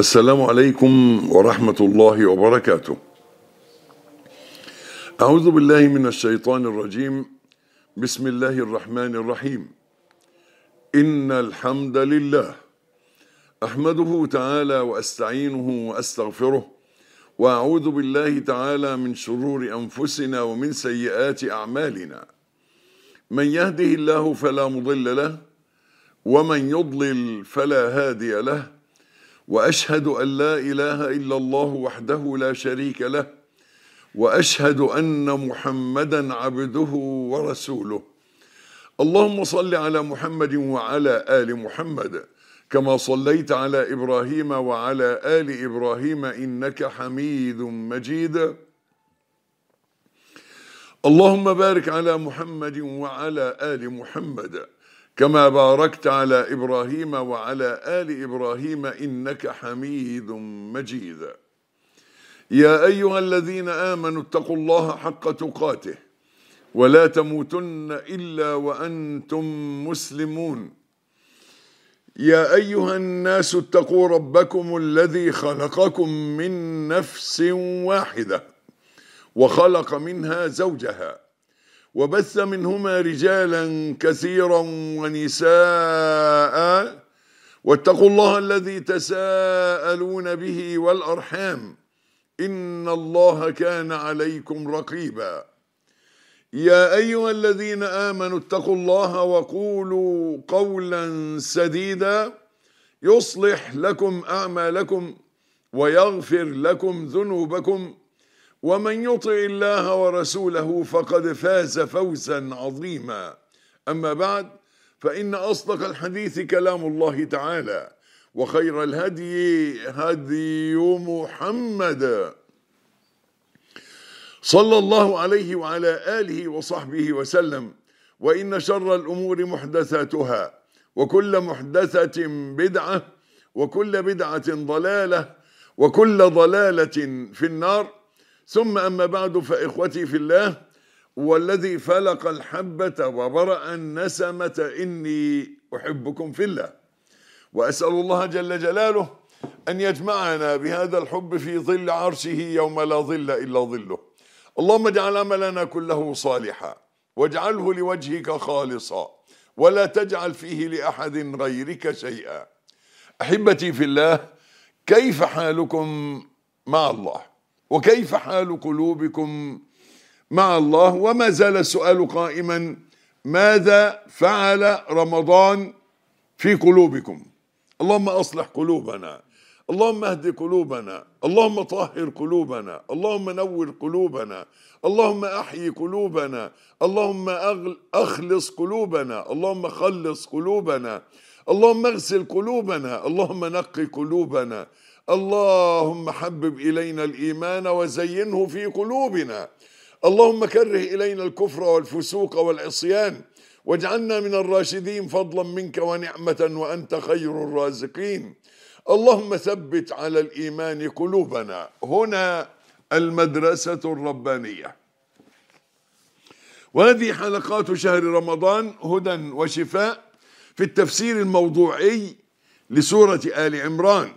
السلام عليكم ورحمة الله وبركاته. أعوذ بالله من الشيطان الرجيم. بسم الله الرحمن الرحيم. إن الحمد لله أحمده تعالى وأستعينه وأستغفره وأعوذ بالله تعالى من شرور أنفسنا ومن سيئات أعمالنا. من يهده الله فلا مضل له ومن يضلل فلا هادي له. واشهد ان لا اله الا الله وحده لا شريك له واشهد ان محمدا عبده ورسوله اللهم صل على محمد وعلى ال محمد كما صليت على ابراهيم وعلى ال ابراهيم انك حميد مجيد اللهم بارك على محمد وعلى ال محمد كما باركت على ابراهيم وعلى ال ابراهيم انك حميد مجيد يا ايها الذين امنوا اتقوا الله حق تقاته ولا تموتن الا وانتم مسلمون يا ايها الناس اتقوا ربكم الذي خلقكم من نفس واحده وخلق منها زوجها وبث منهما رجالا كثيرا ونساء واتقوا الله الذي تساءلون به والارحام ان الله كان عليكم رقيبا يا ايها الذين امنوا اتقوا الله وقولوا قولا سديدا يصلح لكم اعمالكم ويغفر لكم ذنوبكم ومن يطع الله ورسوله فقد فاز فوزا عظيما اما بعد فان اصدق الحديث كلام الله تعالى وخير الهدي هدي محمد صلى الله عليه وعلى اله وصحبه وسلم وان شر الامور محدثاتها وكل محدثه بدعه وكل بدعه ضلاله وكل ضلاله في النار ثم أما بعد فإخوتي في الله والذي فلق الحبة وبرأ النسمة إني أحبكم في الله وأسأل الله جل جلاله أن يجمعنا بهذا الحب في ظل عرشه يوم لا ظل إلا ظله اللهم اجعل عملنا كله صالحا واجعله لوجهك خالصا ولا تجعل فيه لأحد غيرك شيئا أحبتي في الله كيف حالكم مع الله وكيف حال قلوبكم مع الله وما زال السؤال قائما ماذا فعل رمضان في قلوبكم اللهم اصلح قلوبنا اللهم اهد قلوبنا اللهم طهر قلوبنا اللهم نور قلوبنا اللهم احيي قلوبنا اللهم أغل اخلص قلوبنا اللهم خلص قلوبنا اللهم اغسل قلوبنا اللهم نقي قلوبنا اللهم حبب الينا الايمان وزينه في قلوبنا اللهم كره الينا الكفر والفسوق والعصيان واجعلنا من الراشدين فضلا منك ونعمه وانت خير الرازقين اللهم ثبت على الايمان قلوبنا هنا المدرسه الربانيه وهذه حلقات شهر رمضان هدى وشفاء في التفسير الموضوعي لسوره ال عمران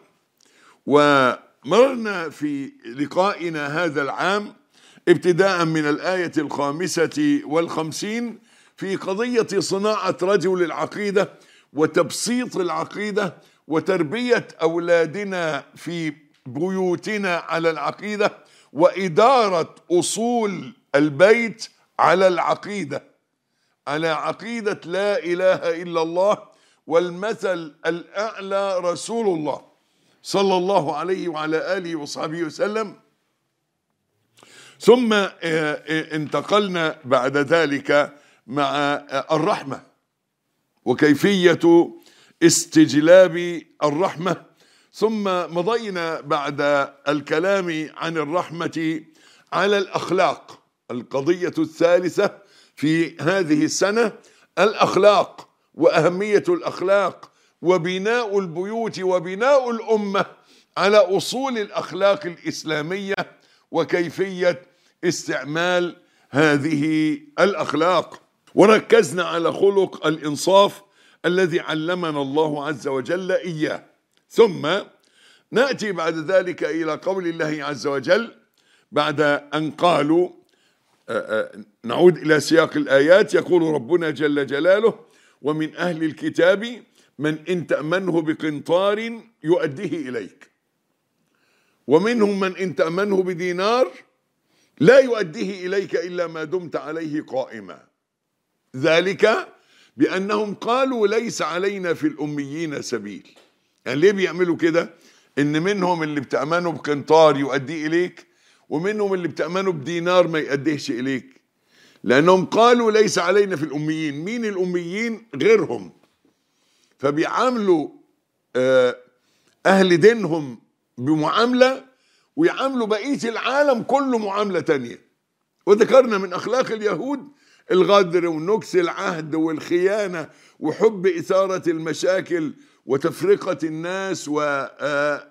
ومرنا في لقائنا هذا العام ابتداء من الآية الخامسة والخمسين في قضية صناعة رجل العقيدة وتبسيط العقيدة وتربية أولادنا في بيوتنا على العقيدة وإدارة أصول البيت على العقيدة على عقيدة لا إله إلا الله والمثل الأعلى رسول الله صلى الله عليه وعلى اله وصحبه وسلم ثم انتقلنا بعد ذلك مع الرحمه وكيفيه استجلاب الرحمه ثم مضينا بعد الكلام عن الرحمه على الاخلاق القضيه الثالثه في هذه السنه الاخلاق واهميه الاخلاق وبناء البيوت وبناء الامه على اصول الاخلاق الاسلاميه وكيفيه استعمال هذه الاخلاق وركزنا على خلق الانصاف الذي علمنا الله عز وجل اياه ثم ناتي بعد ذلك الى قول الله عز وجل بعد ان قالوا آه، آه، نعود الى سياق الايات يقول ربنا جل جلاله ومن اهل الكتاب من ان تامنه بقنطار يؤديه اليك ومنهم من ان تامنه بدينار لا يؤديه اليك الا ما دمت عليه قائما ذلك بانهم قالوا ليس علينا في الاميين سبيل يعني ليه بيعملوا كده ان منهم اللي بتامنه بقنطار يؤدي اليك ومنهم اللي بتامنه بدينار ما يؤديهش اليك لانهم قالوا ليس علينا في الاميين مين الاميين غيرهم فبيعاملوا آه، اهل دينهم بمعامله ويعاملوا بقيه العالم كله معامله تانية وذكرنا من اخلاق اليهود الغدر ونكس العهد والخيانه وحب اثاره المشاكل وتفرقه الناس و آه،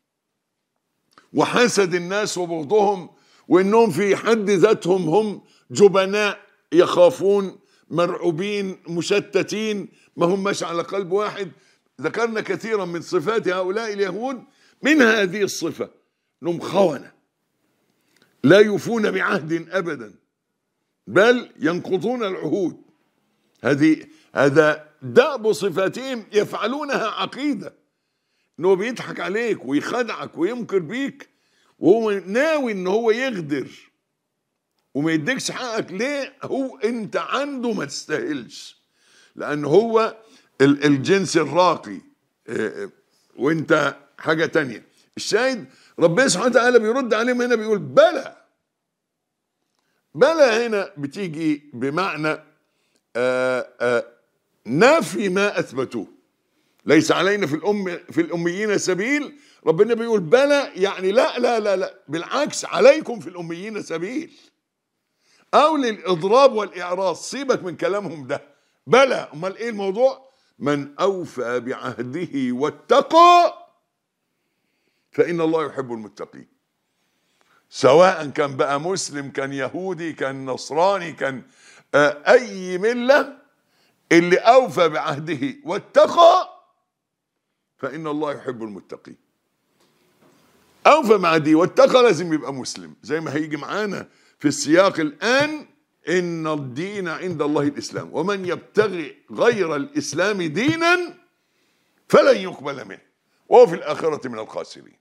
وحسد الناس وبغضهم وانهم في حد ذاتهم هم جبناء يخافون مرعوبين مشتتين ما هماش على قلب واحد ذكرنا كثيرا من صفات هؤلاء اليهود من هذه الصفه انهم خونه لا يوفون بعهد ابدا بل ينقضون العهود هذه هذا دأب صفاتهم يفعلونها عقيده انه بيضحك عليك ويخدعك ويمكر بيك وهو ناوي ان هو يغدر وما يديكش حقك ليه هو انت عنده ما تستاهلش لان هو ال- الجنس الراقي آه، آه، وانت حاجه تانية الشاهد ربنا سبحانه وتعالى بيرد عليهم هنا بيقول بلى بلى هنا بتيجي بمعنى آه، آه، نفي ما اثبتوه ليس علينا في الأم في الأميين سبيل ربنا بيقول بلى يعني لا لا لا لا بالعكس عليكم في الأميين سبيل أو للإضراب والإعراض سيبك من كلامهم ده بلى أمال إيه الموضوع من أوفى بعهده واتقى فإن الله يحب المتقين سواء كان بقى مسلم كان يهودي كان نصراني كان آه، أي ملة اللي أوفى بعهده واتقى فإن الله يحب المتقين أوفى مع دي واتقى لازم يبقى مسلم زي ما هيجي معانا في السياق الآن إن الدين عند الله الإسلام ومن يبتغي غير الإسلام دينا فلن يقبل منه وهو في الآخرة من الخاسرين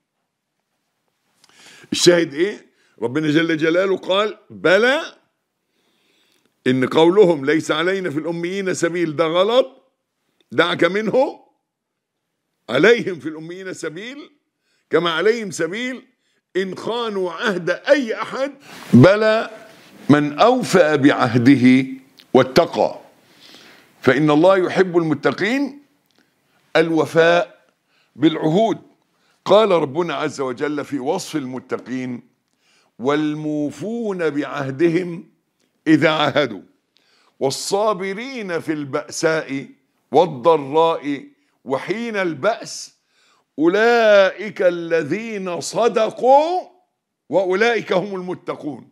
الشاهد إيه ربنا جل جلاله قال بلى إن قولهم ليس علينا في الأميين سبيل ده غلط دعك منه عليهم في الأميين سبيل كما عليهم سبيل إن خانوا عهد أي أحد بلى من أوفى بعهده واتقى فإن الله يحب المتقين الوفاء بالعهود قال ربنا عز وجل في وصف المتقين والموفون بعهدهم إذا عاهدوا والصابرين في البأساء والضراء وحين البأس أولئك الذين صدقوا وأولئك هم المتقون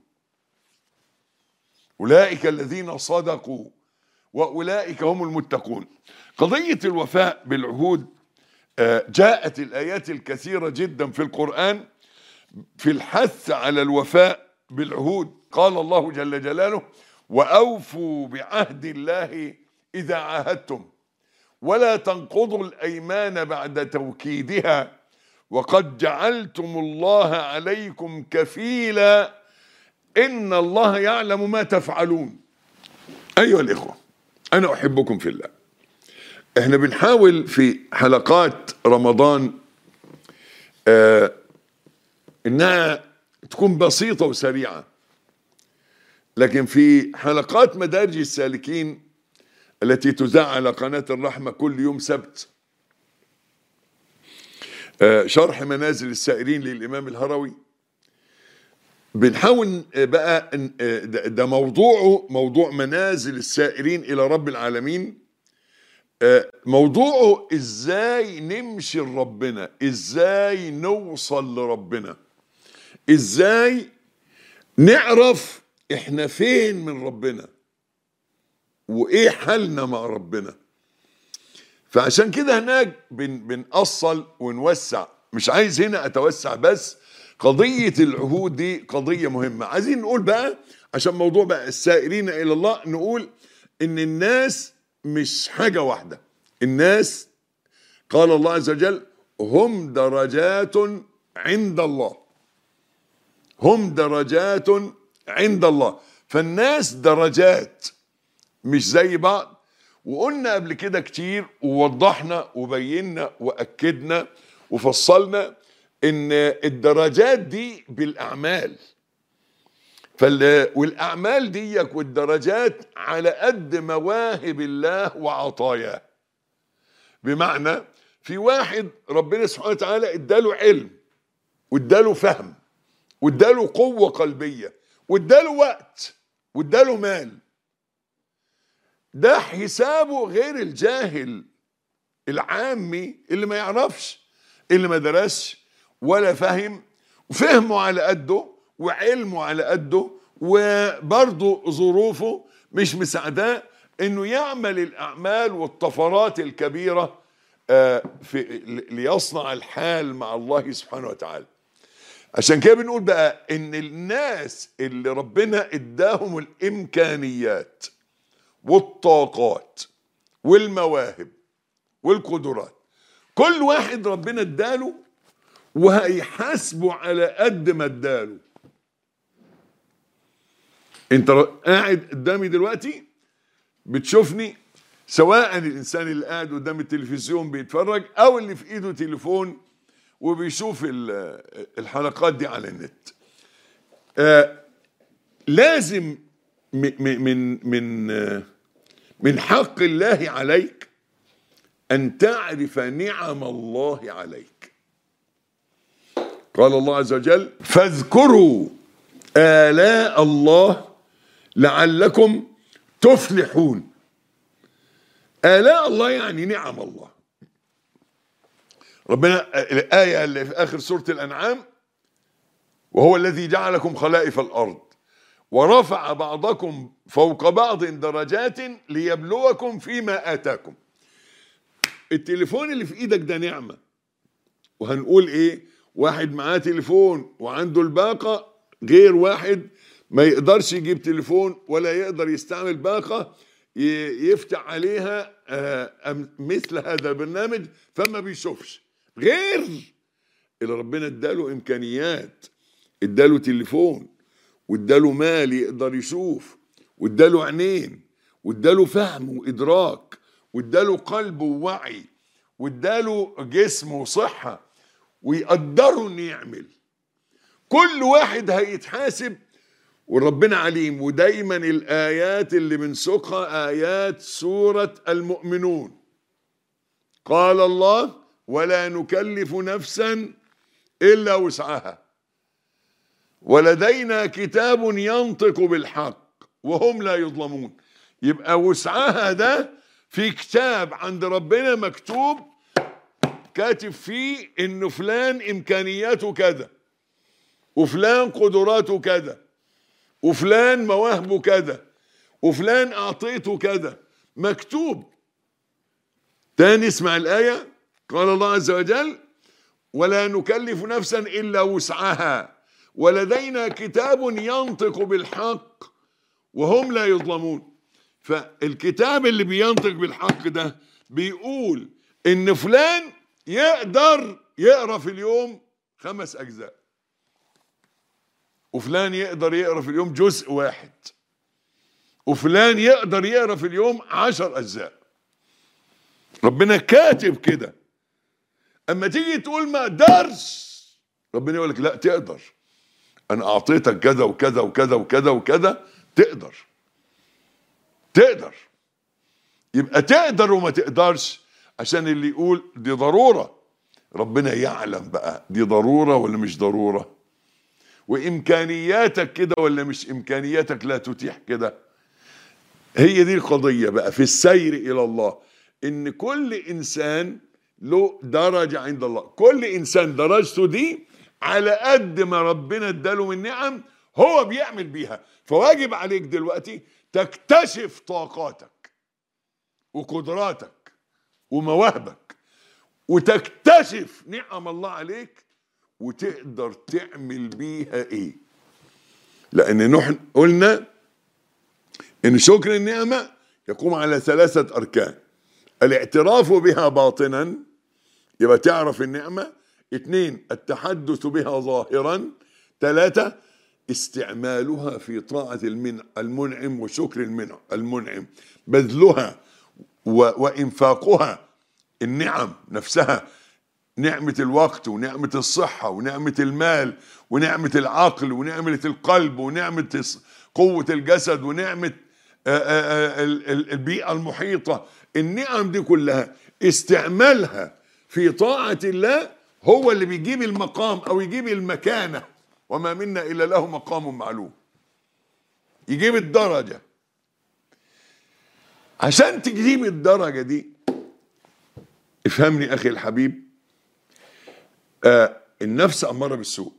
أولئك الذين صدقوا وأولئك هم المتقون قضية الوفاء بالعهود آه، جاءت الآيات الكثيرة جدا في القرآن في الحث على الوفاء بالعهود قال الله جل جلاله وأوفوا بعهد الله إذا عاهدتم ولا تنقضوا الايمان بعد توكيدها وقد جعلتم الله عليكم كفيلا ان الله يعلم ما تفعلون ايها الاخوه انا احبكم في الله احنا بنحاول في حلقات رمضان آه انها تكون بسيطه وسريعه لكن في حلقات مدارج السالكين التي تذاع على قناة الرحمة كل يوم سبت آه، شرح منازل السائرين للإمام الهروي بنحاول آه، بقى إن- آه، ده ده موضوعه موضوع منازل السائرين إلى رب العالمين آه، موضوعه إزاي نمشي لربنا إزاي نوصل لربنا إزاي نعرف إحنا فين من ربنا وايه حالنا مع ربنا فعشان كده هناك بن بنأصل ونوسع مش عايز هنا اتوسع بس قضيه العهود دي قضيه مهمه عايزين نقول بقى عشان موضوع بقى السائرين الى الله نقول ان الناس مش حاجه واحده الناس قال الله عز وجل هم درجات عند الله هم درجات عند الله فالناس درجات مش زي بعض وقلنا قبل كده كتير ووضحنا وبينا واكدنا وفصلنا ان الدرجات دي بالاعمال فال والاعمال دي والدرجات على قد مواهب الله وعطاياه بمعنى في واحد ربنا سبحانه وتعالى اداله علم واداله فهم واداله قوه قلبيه واداله وقت واداله مال ده حسابه غير الجاهل العامي اللي ما يعرفش اللي ما درسش ولا فهم وفهمه على قده وعلمه على قده وبرضه ظروفه مش مساعداه انه يعمل الاعمال والطفرات الكبيره آه، في ليصنع الحال مع الله سبحانه وتعالى عشان كده بنقول بقى ان الناس اللي ربنا اداهم الامكانيات والطاقات والمواهب والقدرات كل واحد ربنا اداله وهيحاسبه على قد ما اداله انت ر- قاعد قدامي دلوقتي بتشوفني سواء الانسان اللي قاعد قدام التلفزيون بيتفرج او اللي في ايده تليفون وبيشوف ال- الحلقات دي على النت آه لازم م- م- من من آه، من حق الله عليك ان تعرف نعم الله عليك قال الله عز وجل فاذكروا آلاء الله لعلكم تفلحون آلاء الله يعني نعم الله ربنا الآية اللي في آخر سورة الأنعام وهو الذي جعلكم خلائف الأرض ورفع بعضكم فوق بعض درجات ليبلوكم فيما آتاكم التليفون اللي في ايدك ده نعمة وهنقول ايه واحد معاه تليفون وعنده الباقة غير واحد ما يقدرش يجيب تليفون ولا يقدر يستعمل باقة ي- يفتح عليها آه، أم- مثل هذا البرنامج فما بيشوفش غير اللي ربنا اداله امكانيات اداله تليفون واداله مال يقدر يشوف واداله عينين واداله فهم وادراك واداله قلب ووعي واداله جسم وصحه ويقدره انه يعمل كل واحد هيتحاسب وربنا عليم ودايما الايات اللي بنسوقها ايات سوره المؤمنون قال الله ولا نكلف نفسا الا وسعها ولدينا كتاب ينطق بالحق وهم لا يظلمون يبقى وسعها ده في كتاب عند ربنا مكتوب كاتب فيه انه فلان امكانياته كذا وفلان قدراته كذا وفلان مواهبه كذا وفلان اعطيته كذا مكتوب تاني اسمع الايه قال الله عز وجل ولا نكلف نفسا الا وسعها ولدينا كتاب ينطق بالحق وهم لا يظلمون فالكتاب اللي بينطق بالحق ده بيقول ان فلان يقدر يقرا في اليوم خمس اجزاء وفلان يقدر يقرا في اليوم جزء واحد وفلان يقدر يقرا في اليوم عشر اجزاء ربنا كاتب كده اما تيجي تقول ما اقدرش ربنا يقول لك لا تقدر انا اعطيتك كذا وكذا وكذا وكذا وكذا تقدر تقدر يبقى تقدر وما تقدرش عشان اللي يقول دي ضرورة ربنا يعلم بقى دي ضرورة ولا مش ضرورة وإمكانياتك كده ولا مش إمكانياتك لا تتيح كده هي دي القضية بقى في السير إلى الله إن كل إنسان له درجة عند الله كل إنسان درجته دي على قد ما ربنا اداله من نعم هو بيعمل بيها فواجب عليك دلوقتي تكتشف طاقاتك وقدراتك ومواهبك وتكتشف نعم الله عليك وتقدر تعمل بيها ايه لان نحن قلنا ان شكر النعمه يقوم على ثلاثه اركان الاعتراف بها باطنا يبقى تعرف النعمه اثنين التحدث بها ظاهرا ثلاثه استعمالها في طاعه المن- المنعم وشكر المنع المنعم بذلها و- وانفاقها النعم نفسها نعمة الوقت ونعمة الصحة ونعمة المال ونعمة العقل ونعمة القلب ونعمة الس- قوة الجسد ونعمة آه، آه، آه، ال- ال- البيئة المحيطة النعم دي كلها استعمالها في طاعة الله هو اللي بيجيب المقام أو يجيب المكانة وما منا إلا له مقام معلوم يجيب الدرجة عشان تجيب الدرجة دي افهمني أخي الحبيب آه النفس أمارة بالسوء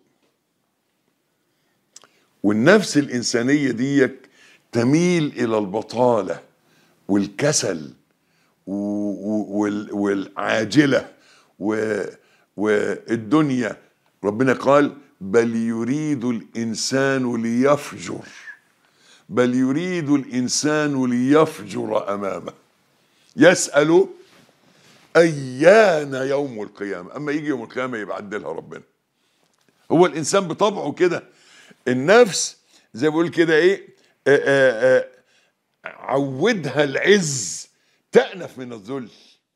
والنفس الإنسانية دي تميل إلى البطالة والكسل و- و- وال- والعاجلة و- والدنيا ربنا قال بل يريد الإنسان ليفجر بل يريد الإنسان ليفجر أمامه يسأل أيان يوم القيامة أما يجي يوم القيامة يبقى عدلها ربنا هو الإنسان بطبعه كده النفس زي ما بيقول كده إيه آآ آآ عودها العز تأنف من الذل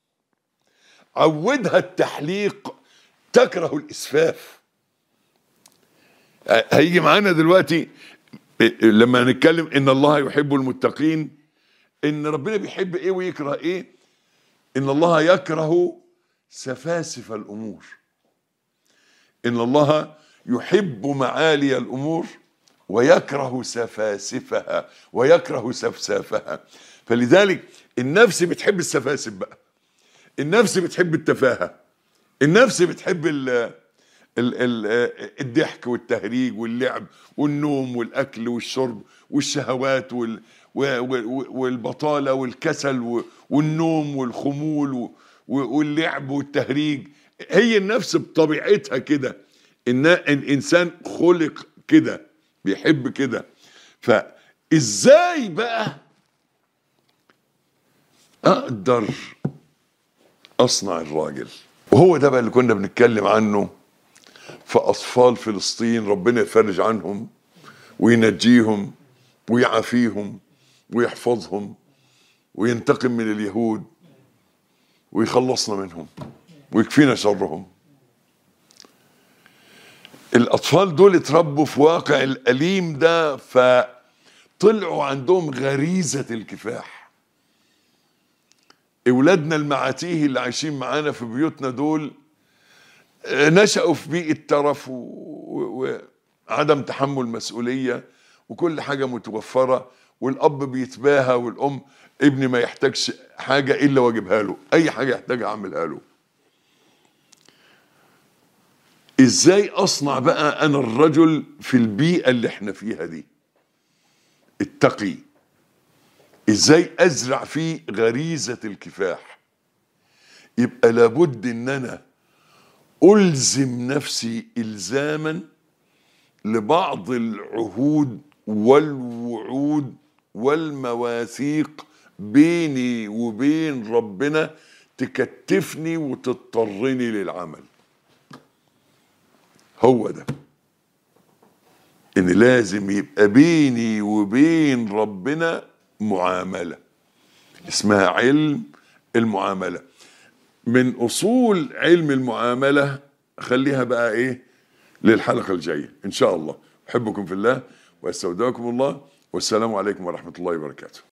عودها التحليق تكره الإسفاف هيجي معانا دلوقتي لما نتكلم ان الله يحب المتقين ان ربنا بيحب ايه ويكره ايه ان الله يكره سفاسف الامور ان الله يحب معالي الامور ويكره سفاسفها ويكره سفسافها فلذلك النفس بتحب السفاسف بقى النفس بتحب التفاهه النفس بتحب ال ال ال الضحك والتهريج واللعب والنوم والاكل والشرب والشهوات وال و- و- والبطاله والكسل و- والنوم والخمول و- و- واللعب والتهريج هي النفس بطبيعتها كده ان الانسان خلق كده بيحب كده فازاي بقى اقدر اصنع الراجل وهو ده بقى اللي كنا بنتكلم عنه في اطفال فلسطين ربنا يفرج عنهم وينجيهم ويعافيهم ويحفظهم وينتقم من اليهود ويخلصنا منهم ويكفينا شرهم الاطفال دول اتربوا في واقع الاليم ده فطلعوا عندهم غريزه الكفاح اولادنا المعاتيه اللي عايشين معانا في بيوتنا دول آه، نشأوا في بيئة ترف و- و- وعدم تحمل مسؤولية وكل حاجة متوفرة والأب بيتباهى والأم ابني ما يحتاجش حاجة إلا واجبها له أي حاجة يحتاجها أعملها له إزاي أصنع بقى أنا الرجل في البيئة اللي احنا فيها دي التقي إزاي أزرع فيه غريزة الكفاح يبقى لابد إن أنا ألزم نفسي إلزاما لبعض العهود والوعود والمواثيق بيني وبين ربنا تكتفني وتضطرني للعمل هو ده ان لازم يبقى بيني وبين ربنا معامله اسمها علم المعامله من اصول علم المعامله خليها بقى ايه للحلقه الجايه ان شاء الله احبكم في الله واستودعكم الله والسلام عليكم ورحمه الله وبركاته